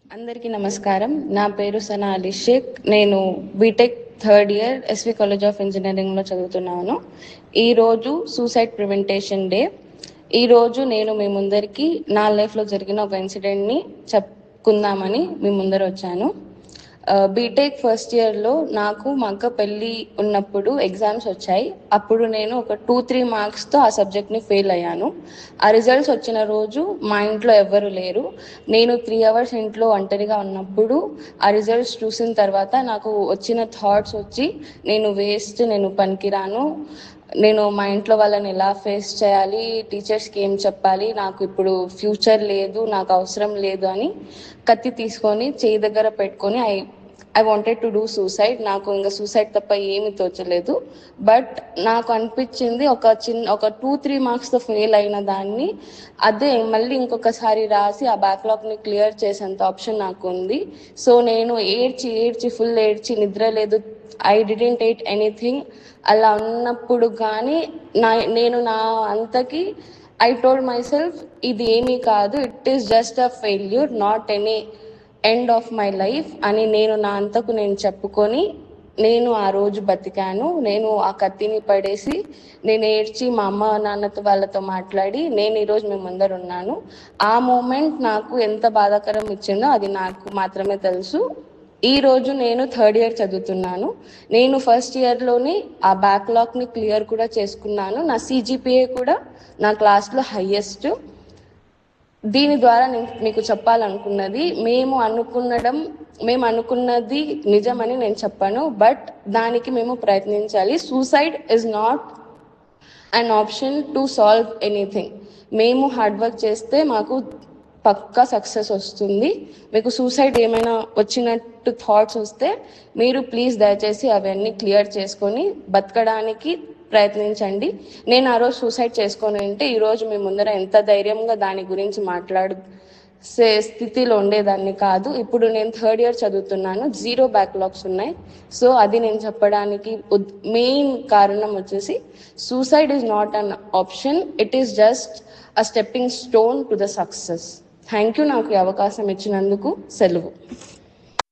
అందరికీ నమస్కారం నా పేరు సనా అలీ షేక్ నేను B Tech third year S V college of ఇంజనీరింగ్లో చదువుతున్నాను ఈరోజు సూసైడ్ ప్రివెంటేషన్ డే ఈరోజు నేను మీ ముందరికి నా లైఫ్లో జరిగిన ఒక ఇన్సిడెంట్ని చెప్పుకుందామని మీ ముందర వచ్చాను బీటెక్ ఫస్ట్ ఇయర్లో నాకు మా అక్క పెళ్ళి ఉన్నప్పుడు ఎగ్జామ్స్ వచ్చాయి అప్పుడు నేను ఒక టూ త్రీ మార్క్స్తో ఆ సబ్జెక్ట్ని ఫెయిల్ అయ్యాను ఆ రిజల్ట్స్ వచ్చిన రోజు మా ఇంట్లో ఎవ్వరు లేరు నేను త్రీ అవర్స్ ఇంట్లో ఒంటరిగా ఉన్నప్పుడు ఆ రిజల్ట్స్ చూసిన తర్వాత నాకు వచ్చిన థాట్స్ వచ్చి నేను వేస్ట్ నేను పనికిరాను నేను మా ఇంట్లో వాళ్ళని ఎలా ఫేస్ చేయాలి టీచర్స్కి ఏం చెప్పాలి నాకు ఇప్పుడు ఫ్యూచర్ లేదు నాకు అవసరం లేదు అని కత్తి తీసుకొని చేయి దగ్గర పెట్టుకొని I I wanted to do suicide నాకు ఇంకా సూసైడ్ తప్ప ఏమీ తోచలేదు బట్ నాకు అనిపించింది ఒక చిన్న ఒక టూ త్రీ మార్క్స్తో ఫెయిల్ అయిన దాన్ని అదే మళ్ళీ ఇంకొకసారి రాసి ఆ బ్యాక్లాగ్ని క్లియర్ చేసేంత ఆప్షన్ నాకు ఉంది సో నేను ఏడ్చి ఏడ్చి ఫుల్ ఏడ్చి నిద్ర లేదు ఐ డిడెంట్ ఎయిట్ ఎనీథింగ్ అలా ఉన్నప్పుడు కానీ నా నేను నా అంతకి ఐ టోల్డ్ మై సెల్ఫ్ ఇది ఏమీ కాదు it is just a failure not any end of my life అని నేను నా అంతకు నేను చెప్పుకొని నేను ఆ రోజు బతికాను నేను ఆ కత్తిని పడేసి నేను ఏడ్చి మా అమ్మ నాన్నతో వాళ్ళతో మాట్లాడి నేను ఈరోజు మీ ముందర ఉన్నాను ఆ మూమెంట్ నాకు ఎంత బాధాకరం ఇచ్చిందో అది నాకు మాత్రమే తెలుసు ఈ రోజు నేను థర్డ్ ఇయర్ చదువుతున్నాను నేను ఫస్ట్ ఇయర్లోని ఆ బ్యాక్లాగ్ని క్లియర్ కూడా చేసుకున్నాను నా సిజిపిఏ కూడా నా క్లాస్లో హయ్యెస్ట్ దీని ద్వారా నేను మీకు చెప్పాలనుకున్నది మేము అనుకున్నడం మేము అనుకున్నది నిజమని నేను చెప్పాను బట్ దానికి మేము ప్రయత్నించాలి suicide is not an option to solve anything మేము హార్డ్ వర్క్ చేస్తే మాకు పక్కా సక్సెస్ వస్తుంది మీకు సూసైడ్ ఏమైనా వచ్చినట్టు థాట్స్ వస్తే మీరు ప్లీజ్ దయచేసి అవన్నీ క్లియర్ చేసుకొని బతకడానికి ప్రయత్నించండి నేను ఆ రోజు సూసైడ్ చేసుకొని ఉంటే ఈరోజు మీ ముందర ఎంత ధైర్యంగా దాని గురించి మాట్లాడు స్థితిలో ఉండేదాన్ని కాదు ఇప్పుడు నేను థర్డ్ ఇయర్ చదువుతున్నాను జీరో బ్యాక్లాగ్స్ ఉన్నాయి సో అది నేను చెప్పడానికి మెయిన్ కారణం వచ్చేసి suicide is not an option it is just a stepping stone to the success thank you నాకు ఈ అవకాశం ఇచ్చినందుకు సెలవు